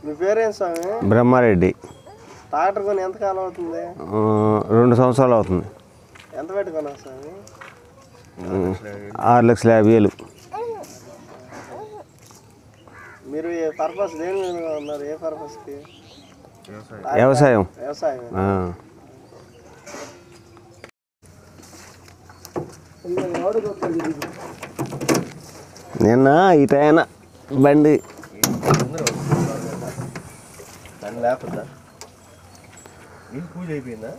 మీ పేరేం స్వామి బ్రహ్మారెడ్డి ట్రాక్టర్ కొని ఎంత కాలం అవుతుంది ఆ, రెండు సంవత్సరాలు అవుతుంది ఎంత పెట్టుకున్నావు స్వామి ఆరు లక్షల యాభై వేలు మీరు ఏ పర్పస్ దేని మీద ఉన్నారు ఏ పర్పస్కి వ్యవసాయం వ్యవసాయం ఆ. నిన్న ఈ టైన బండి దాన్ని లేకపోతే నీకు పూజ అయిపోయిందా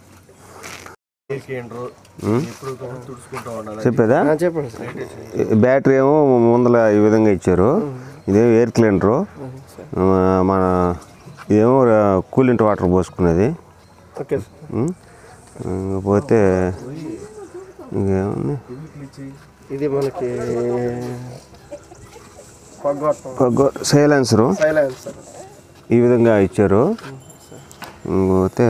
ఇప్పుడు తుడుచుకుంటా ఉండాలి చెప్పేదా చెప్పండి సార్ ఈ బ్యాటరీ ఏమో ముందల ఈ విధంగా ఇచ్చారు ఇదేమో ఎయిర్ క్లీనరు ఆ, మన ఇదేమో కూలింట్ వాటర్ పోసుకునేది ఓకే సార్ ఉం? పోతే ఇంకేముంది ఇది మనకి పగ్గొట్టం ఒక సైలెన్సరు సైలెన్స్ సార్ ఈ విధంగా ఇచ్చారు పోతే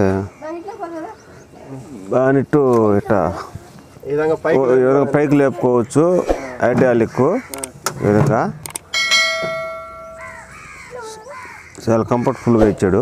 బానిట్టు ఇట్లా ఈ విధంగా ఓ- పైకి ఈ విధంగా పైకి లేపుకోవచ్చు ఐడియాలిక్ ఈ విధంగా చాలా కంఫర్టబుల్గా ఇచ్చాడు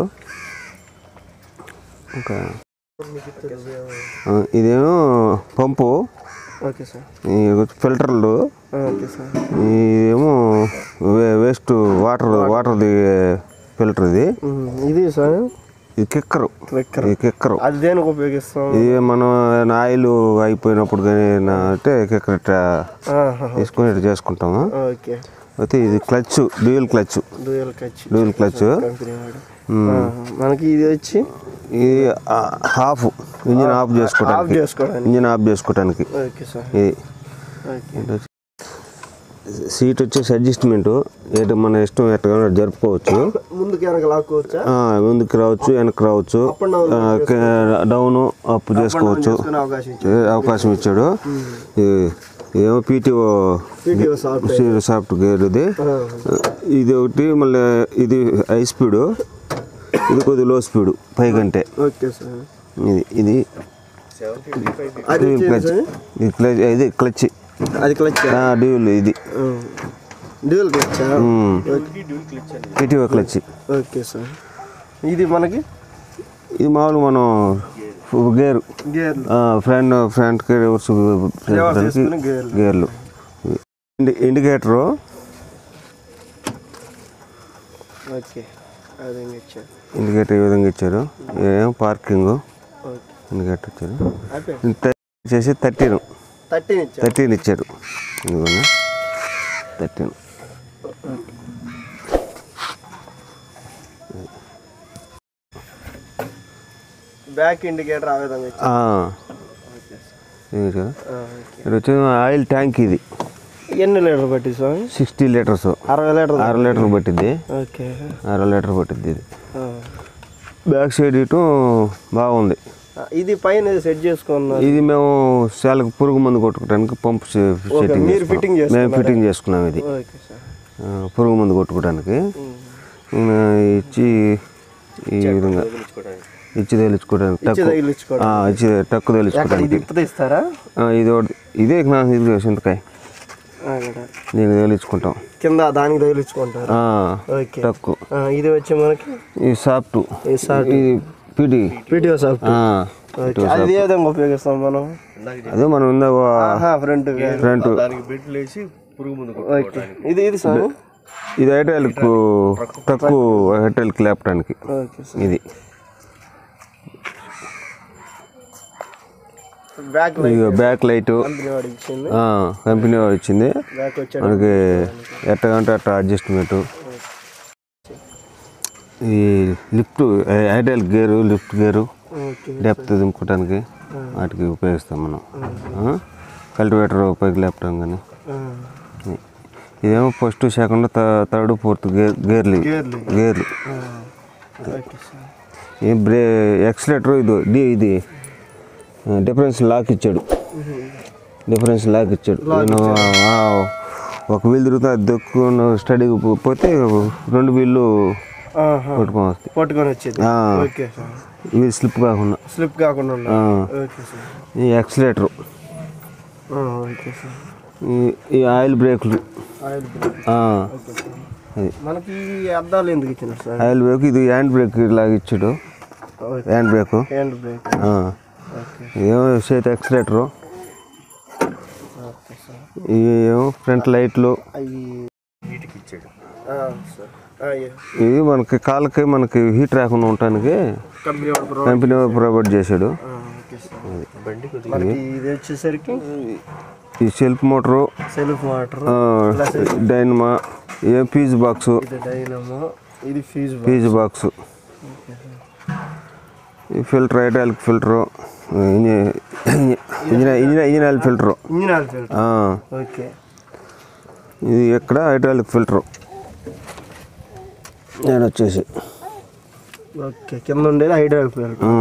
ఇంకా ఆ, ఇదేమో పంపు ఓకే సార్ ఈ ఫిల్టర్లు ఓకే సార్ ఇదేమో వే- వేస్ట్ వాటర్ వాటర్ దిగే ఫిల్టర్ ఇది ఇది సార్ ఇది కిక్కరు క్లిక్కర్ ఇది కిక్కరు అది దేనికి ఉపయోగిస్తాం ఇది మనం ఏదైనా ఆయిల్ అయిపోయినప్పుడు కానీ నా- అంటే కిక్కర్ ఇట్లా ఆహా. తీసుకొని ఇట్లా చేసుకుంటాము ఓకే అయితే ఇది clutch dual clutch dual clutch dual clutch company వాడు ఆహా. మనకి ఇది వచ్చి ఇది హాఫ్ ఇంజిన్ ఆఫ్ ఆఫ్ చేసుకోవడానికి చేసుకోవడానికి ఇంజిన్ ఆఫ్ చేసుకోవడానికి ఓకే సార్ ఇది ఓకే సీట్ వచ్చేసి అడ్జస్ట్మెంట్ ఏదో మన ఇష్టం ఎట్టగా జరుపుకోవచ్చు ముందుకు వెనక లాక్కోవచ్చా ఆ, ముందుకు రావచ్చు వెనక్కి రావచ్చు up and down down up చేసుకోవచ్చు చేసుకునే అవకాశం ఇచ్చింది ఏ అవకాశం ఇచ్చాడు ఇది- ఇదేమో PTO PTO soft soft gear ఇది ఇది ఒకటి మళ్ళీ ఇది హై స్పీడు ఇది కొద్దిగా లో స్పీడు పైకంటే ఓకే సార్ ఇది ఇది అది డ్యూయల్ క్లచ్ ఇది క్లచ్ ఇది క్లచ్ అది క్లచ్ డ్యూయల్ ఇది dual clutch PTO clutch okay sir ఇది మనకి ఇది మామూలు మనం gear gear front front reverse చేసుకుని గేర్లు గేర్లు ఇండి- ఇండికేటరు ఓకే అది ఇచ్చారు ఇండికేటర్ ఈ విధంగా ఇచ్చారు ఏం పార్కింగ్ ఓకే ఇండికేటర్ ఇచ్చారు అయిపోయి టైర్ వచ్చేసి థర్టీన్ థర్టీన్ ఇచ్చారు థర్టీన్ ఇచ్చారు ఇదిగోనా థర్టీన్ బ్యాక్ ఇండికేటర్ ఆ విధంగా ఇచ్చారు ఓకే ఇది చూడు. ఆ, ఓకే ఇది వచ్చి ఆయిల్ ట్యాంక్ ఇది ఎన్ని లీటర్ పట్టి స్వామి సిక్స్టీ లీటర్స్ అరవై లీటర్ అర లీటర్ పట్టిద్ది ఓకే అర లీటర్ పట్టిద్ది ఇది ఆ. బ్యాక్ సైడ్ ఇటు బాగుంది ఆ, ఇది పైన సెట్ చేసుకున్నారు ఇది మేము శాలకు పురుగు మందు కొట్టుకోవడానికి పంప్ సె- సెట్టింగ్ మీరు ఫిట్టింగ్ చేసుకున్నాం. మేము చేసుకున్నారా? ఫిట్టింగ్ చేసుకున్నాం ఇది ఓకే సార్ ఆ, పురుగు మందు కొట్టుకోవడానికి ఉమ్. ఈయన ఇచ్చి ఈ విధంగా ఇచ్చి తేలించుకోవడానికి ఇచ్చి టక్కు తగిలించుకోవడం ఆ, ఇచ్చి టక్కు ఎక్కడ తేలించుకోవడానికి ఇది ఇప్పుడే ఇస్తారా ఆ, ఇది ఒకటి ఇదే నా ఇది చింతకాయ అక్కడ దీన్ని తేలించుకుంటాం కింద దానికి తగిలించుకుంటారు ఆ, ఓకే టక్కు ఆ, ఇది వచ్చి మనకి ఈ సాఫ్ట్ ఈ సార్ ఇది పిడి పీటీఓ సాఫ్ట్ ఆ, ఓకే అది ఏ విధంగా ఉపయోగిస్తాం మనం అదే మనం ఉందా ఆహా ఫ్రంట్ ఫ్రంట్ ఓకే ఇది ఇది సార్ ఇది ఎయిర్టెల్కు టక్కు ఎయిర్టెల్కి లేపడానికి ఓకే సార్ ఇది బ్యాక్ ఇక బ్యాక్ లైట్ కంపెనీ వాడు ఇచ్చింది కంపెనీ వాడు ఇచ్చింది బ్యాక్ వచ్చాడు మనకి ఎట్టగంటే అట్ట అడ్జస్ట్మెంట్ ఈ lift ideal gear lift gear okay depth దింపుకోవడానికి వాటికి ఉపయోగిస్తాం మనం కల్టివేటర్ పైకి లేపడం కానీ ఆ, ఇదేమో first second third fourth gear గేర్లు ఇవి. గేర్లు గేర్లు ఆ, ఓకే సార్ ఈ బ్రే ఎక్సలేటర్ ఇది డి ఇది డిఫరెన్స్ లాక్ ఇచ్చాడు డిఫరెన్స్ లాక్ ఇచ్చాడు నేను ఆ, ఒక వీల్ తిరుగుతా దొక్కు స్టడీ పోతే రెండు వీళ్ళు ఆహా. కొట్టుకొని వస్తాయి పట్టుకొని వచ్చేది ఆ, ఓకే సార్ వీల్ స్లిప్ కాకుండా స్లిప్ కాకుండా ఉండాలి. ఆ, ఓకే సార్ ఈ ఎక్సలేటరు ఆ, ఓకే సార్ ఈ ఈ ఆయిల్ బ్రేకులు ఆయిల్ బ్రేక్. ఆ, ఓకే సార్ అది మనకి ఈ అద్దాలు ఎందుకు ఇచ్చినారు సార్ ఆయిల్ బ్రేక్ ఇది హ్యాండ్ బ్రేక్ లాగా ఇచ్చాడు hand brake hand brake okay ఏమో చేతి ఎక్సలేటరు ఓకే సార్ ఇవి ఏమో ఫ్రంట్ లైట్లు అవి వీటికి ఇచ్చాడు సార్ ఇవి మనకి కాళ్ళకి మనకి హీట్ రాకుండా ఉండటానికి కంపెనీ వాడు ప్రొవైడ్ కంపెనీ వాడు ప్రొవైడ్ చేశాడు ఓకే సార్ బండి మనకి ఇది వచ్చేసరికి ఈ self motor self water dynamo ఏ ఫీజ్ బాక్స్ ఇది డైనమో ఇది ఫీజు ఫీజ్ బాక్స్ ఈ filter hydraulic filter engine engine engine oil filter engine oil filter ఆ, ఓకే ఇది ఎక్కడ హైడ్రాలిక్ ఫిల్టరు నేను వచ్చేసి ఓకే కింద ఉండేది హైడ్రాల్ ఫిల్టర్ ఆ,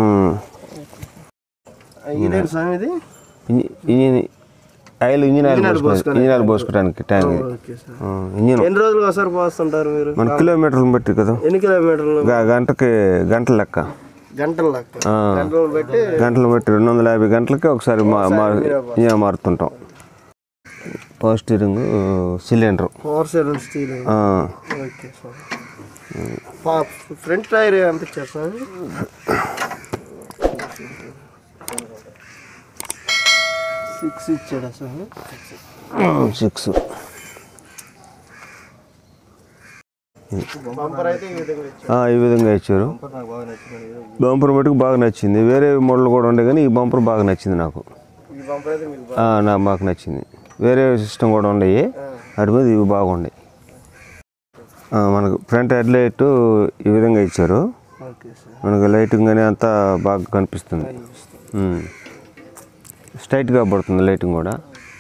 ఇదేంటి సార్ ఇది ఇంజి- engine oil engine oil engine oil పోసుకో ఇంజిన్ ఆయిల్ పోసుకోవడానికి ట్యాంక్ ఇది. ఓకే సార్ ఆ, ఇంజిన్ ఎన్ని రోజులు ఒకసారి పోస్తుంటారు మీరు మన కిలోమీటర్లు బట్టి కదా ఎన్ని కిలోమీటర్లు గ- గంటకి గంటల లెక్క గంటలు లెక్క ఆ. గంటలు బట్టి గంటలు బట్టి రెండు వందల యాభై గంటలకి ఒకసారి మా మా ఇంజిన్ మారుతుంటాం power steering cylinder power seven steel okay sir front tyre ఎంత ఇచ్చారు సార్ సిక్స్ ఇచ్చాడా సార్ సిక్స్ బంపర్ అయితే ఈ విధంగా ఇచ్చారు ఈ విధంగా ఇచ్చారు బంపర్ నాకు బాగా నచ్చింది బంపర్ మటుకు బాగా నచ్చింది వేరే మోడల్ కూడా ఉండే కానీ ఈ బంపర్ బాగా నచ్చింది నాకు ఈ బంపర్ అయితే మీకు బాగా ఆ, నాకు బాగా నచ్చింది వేరే సిస్టమ్ కూడా ఉండయి వాటి మీద ఇవి బాగుండే మనకు ఫ్రంట్ హెడ్ లైట్ ఈ విధంగా ఇచ్చారు ఓకే సార్ మనకు లైటింగ్ కానీ అంతా బాగా కనిపిస్తుంది ఉమ్. స్ట్రైట్గా పడుతుంది లైటింగ్ కూడా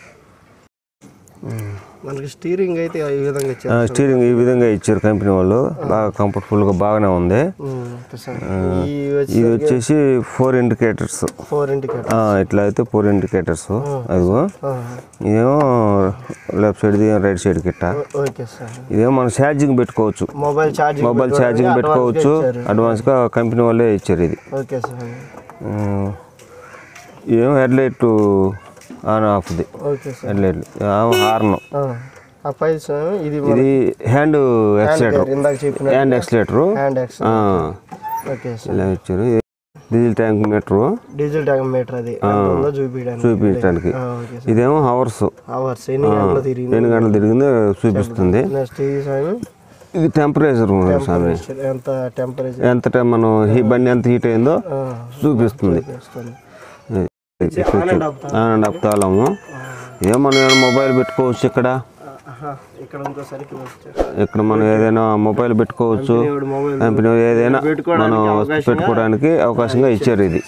మనకి స్టీరింగ్ అయితే ఈ విధంగా ఆ, ఇచ్చారు స్టీరింగ్ ఈ విధంగా ఇచ్చారు కంపెనీ వాళ్ళు బాగా కంఫర్టబుల్గా బాగానే ఉంది ఉమ్, ఓకే సార్ ఈ వచ్చి ఇది వచ్చేసి ఫోర్ ఇండికేటర్స్ ఫోర్ ఇంటికేటర్ ఇట్లా అయితే ఫోర్ ఇండికేటర్స్ అదిగో ఇదేమో లెఫ్ట్ సైడ్ది రైట్ సైడ్ కిట్ట ఓకే సార్ ఇదేమో మనం ఛార్జింగ్ పెట్టుకోవచ్చు మొబైల్ ఛార్జింగ్ మొబైల్ ఛార్జింగ్ పెట్టుకోవచ్చు అడ్వాన్స్గా కంపెనీ వాళ్ళే ఇచ్చారు ఇది ఓకే సార్ ఉమ్, ఇదేమో హెడ్ లైట్ ఆన్ ఆఫ్ది okay sir head light horn ఆ, ఆ పై సార్ ఇది ఇది హ్యాండ్ ఎక్సలేటర్ ఇందాక చెప్పిన హ్యాండ్ ఎక్సలేటరు హ్యాండ్ ఎక్స్ ఓకే సార్ ఇలా ఇచ్చారు diesel tank meter diesel tank meter అది ఎంత ఉందో చూపించడానికి చూపించడానికి ఆ, ఓకే సార్ ఇదేమో హవర్స్ అవర్స్ ఎన్ని గంటలు తిరిగింది ఎన్ని గంటలు తిరిగిందో చూపిస్తుంది నెక్స్ట్ ఇది సార్ ఇది టెంపరేచర్ స్వామి ఎంత టెంపరేచర్ ఎంత టైం మనం ఈ బండి ఎంత హీట్ అయిందో చూపిస్తుంది వస్తుంది ఆన్ అండ్ ఆఫ్ తాళము ఇదే మనం ఏమైనా మొబైల్ పెట్టుకోవచ్చు ఇక్కడ ఆహా, ఇక్కడ ఇంకో సరికి వచ్చారు ఇక్కడ మనం ఏదైనా మొబైల్ పెట్టుకోవచ్చు మొబైల్ కంపెనీ ఏదైనా మనం పెట్టుకోవడానికి పెట్టుకోవడానికి అవకాశంగా ఇచ్చారు ఇది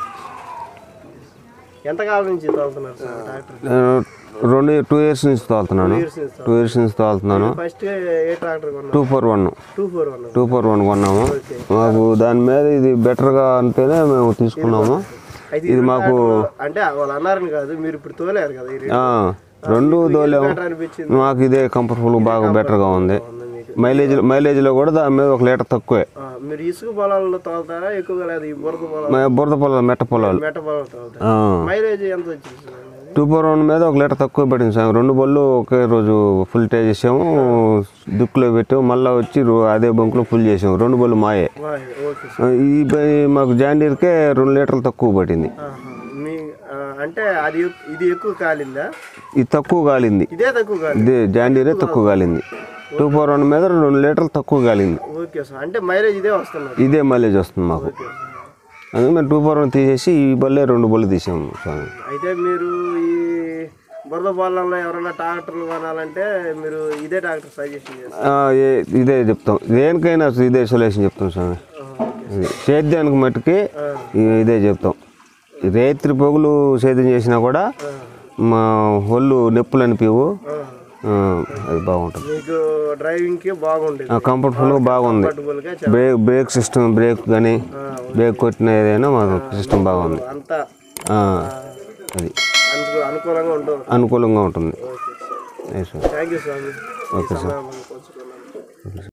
ఎంత కాలం నుంచి తోలుతున్నారు సార్ ట్రాక్టర్ నేను రెండు టూ ఇయర్స్ నుంచి తోలుతున్నాను టూ ఇయర్స్ నుంచి తోలుతున్నాను ఫస్ట్ ఏ ట్రాక్టర్ కొన్నారు two four one two four one two four one కొన్నాము మాకు దాని మీద ఇది బెటర్గా అంటేనే మేము తీసుకున్నాము అయితే ఇది మాకు అంటే వాళ్ళు అన్నారని కాదు మీరు ఇప్పుడు తోలేరు కదా ఈ ఆ, రెండు దోలేము రేటు అనిపించింది మాకు ఇదే కంఫర్టబుల్ బాగా బెటర్గా ఉంది ఉంది మీకు మైలేజ్ మైలేజ్లో కూడా దాని మీద ఒక లీటర్ తక్కువే ఆ, మీరు ఇసుక పొలాల్లో తోలుతారా ఎక్కువగా లేదు ఈ బురద పొలాలు మా బురద పొలాలు మెట్ట పొలాలు మెట్ట పొలాలు తోలుతారా మైలేజ్ ఎంత వచ్చింది సార్ అనేది? టూ ఫోర్ వన్ మీద ఒక లీటర్ తక్కువ పడింది సార్ రెండు బళ్ళు ఒకే రోజు ఫుల్ టే చేసాము దుక్కులో పెట్టాము మళ్ళీ వచ్చి రో- అదే బంకులో ఫుల్ చేసాము రెండు బళ్ళు మాయే వా, ఓకే సార్ ఆ, ఈ బ- మాకు జాండీర్కే రెండు లీటర్లు తక్కువ పడింది ఆహా. మీ ఆ, అంటే అది ఎక్- ఇది ఎక్కువ కాలిందా ఇది తక్కువ కాలింది ఇదే తక్కువ కాలి ఇదే జాండీరే తక్కువ కాలింది టూ ఫోర్ వన్ మీద రెండు లీటర్లు తక్కువ కాలింది ఓకే సార్ అంటే మైలేజ్ ఇదే వస్తున్నది ఇదే మైలేజ్ వస్తుంది మాకు ఓకే సార్. అందుకే మేము టూ ఫోర్ వన్ తీసేసి ఈ బల్లే రెండు బళ్ళు తీసాము స్వామి అయితే మీరు ఈ బురద పొలంలో ఎవరైనా ట్రాక్టర్లు కొనాలంటే మీరు ఇదే ట్రాక్టర్ సజెషన్ చేస్తారు ఆ, ఏ- ఇదే చెప్తాం దేనికైనా ఇదే సొల్యూషన్ చెప్తాం స్వామి ఇది సేద్యానికి మట్టుకి ఇ- ఇదే చెప్తాం రేత్రి పొగులు సేద్యం చేసినా కూడా మా ఒళ్ళు నొప్పులు అనిపివు ఆ, అది బాగుంటుంది మీకు డ్రైవింగ్ కి బాగుండేది కంఫర్టబుల్గా బాగుంది కంఫర్టబుల్గా బ్రేక్ బ్రేక్ సిస్టమ్ బ్రేక్ కానీ బ్రేక్ కొట్టిన ఏదైనా మా సిస్టమ్ బాగుంది అంతా ఆ, అది అనుకూ అనుకూలంగా ఉంటుంది అనుకూలంగా ఉంటుంది okay sir Yes, sir. Thank you స్వామి ఓకే సార్ సమయం పంచుకున్నందుకు.